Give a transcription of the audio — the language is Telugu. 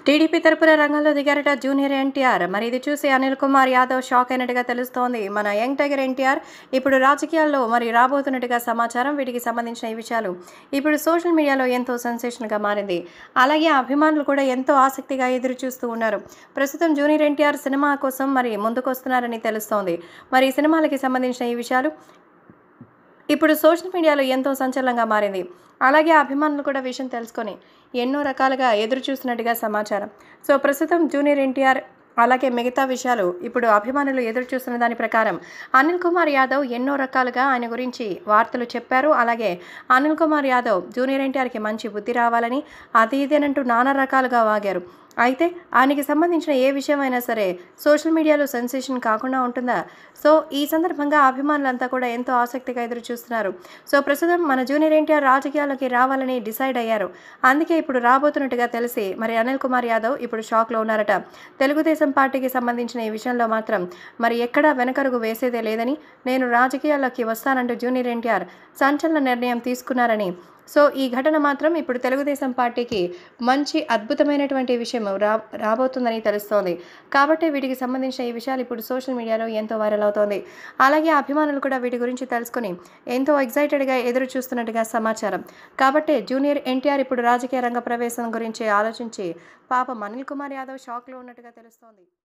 టీడీపీ తరపున రంగంలో దిగారట జూనియర్ ఎన్టీఆర్ మరి ఇది చూసి అనిల్ కుమార్ యాదవ్ షాక్ అయినట్టుగా తెలుస్తోంది మన యంగ్ టైగర్ ఎన్టీఆర్ ఇప్పుడు రాజకీయాల్లో మరి రాబోతున్నట్టుగా సమాచారం వీటికి సంబంధించిన ఈ విషయాలు ఇప్పుడు సోషల్ మీడియాలో ఎంతో సెన్సేషన్గా మారింది అలాగే అభిమానులు కూడా ఎంతో ఆసక్తిగా ఎదురు చూస్తూ ఉన్నారు ప్రస్తుతం జూనియర్ ఎన్టీఆర్ సినిమా కోసం మరి ముందుకొస్తున్నారని తెలుస్తోంది మరి ఈ సినిమాలకి సంబంధించిన ఈ విషయాలు ఇప్పుడు సోషల్ మీడియాలో ఎంతో సంచలనంగా మారింది అలాగే అభిమానులు కూడా విషయం తెలుసుకొని ఎన్నో రకాలుగా ఎదురు చూస్తున్నట్టుగా సమాచారం సో ప్రస్తుతం జూనియర్ ఎన్టీఆర్ అలాగే మిగతా విషయాలు ఇప్పుడు అభిమానులు ఎదురు చూస్తున్న దాని ప్రకారం అనిల్ కుమార్ యాదవ్ ఎన్నో రకాలుగా ఆయన గురించి వార్తలు చెప్పారు అలాగే అనిల్ కుమార్ యాదవ్ జూనియర్ ఎన్టీఆర్కి మంచి బుద్ధి రావాలని అది ఇదేనంటూ నానా రకాలుగా వాగారు అయితే ఆయనకి సంబంధించిన ఏ విషయమైనా సరే సోషల్ మీడియాలో సెన్సేషన్ కాకుండా ఉంటుందా సో ఈ సందర్భంగా అభిమానులంతా కూడా ఎంతో ఆసక్తిగా ఎదురు చూస్తున్నారు సో ప్రస్తుతం మన జూనియర్ ఎన్టీఆర్ రాజకీయాల్లోకి రావాలని డిసైడ్ అయ్యారు అందుకే ఇప్పుడు రాబోతున్నట్టుగా తెలిసి మరి అనిల్ కుమార్ యాదవ్ ఇప్పుడు షాక్లో ఉన్నారట తెలుగుదేశం పార్టీకి సంబంధించిన ఈ విషయంలో మాత్రం మరి ఎక్కడా వెనకరుగు వేసేదే లేదని నేను రాజకీయాల్లోకి వస్తానంటూ జూనియర్ ఎన్టీఆర్ సంచలన నిర్ణయం తీసుకున్నారని సో ఈ ఘటన మాత్రం ఇప్పుడు తెలుగుదేశం పార్టీకి మంచి అద్భుతమైనటువంటి విషయం రా రాబోతుందని తెలుస్తోంది కాబట్టి వీటికి సంబంధించిన ఈ విషయాలు ఇప్పుడు సోషల్ మీడియాలో ఎంతో వైరల్ అవుతోంది అలాగే అభిమానులు కూడా వీటి గురించి తెలుసుకుని ఎంతో ఎగ్జైటెడ్గా ఎదురు చూస్తున్నట్టుగా సమాచారం కాబట్టి జూనియర్ ఎన్టీఆర్ ఇప్పుడు రాజకీయ రంగ ప్రవేశం గురించి ఆలోచించి పాపం అనిల్ కుమార్ యాదవ్ షాక్లో ఉన్నట్టుగా తెలుస్తోంది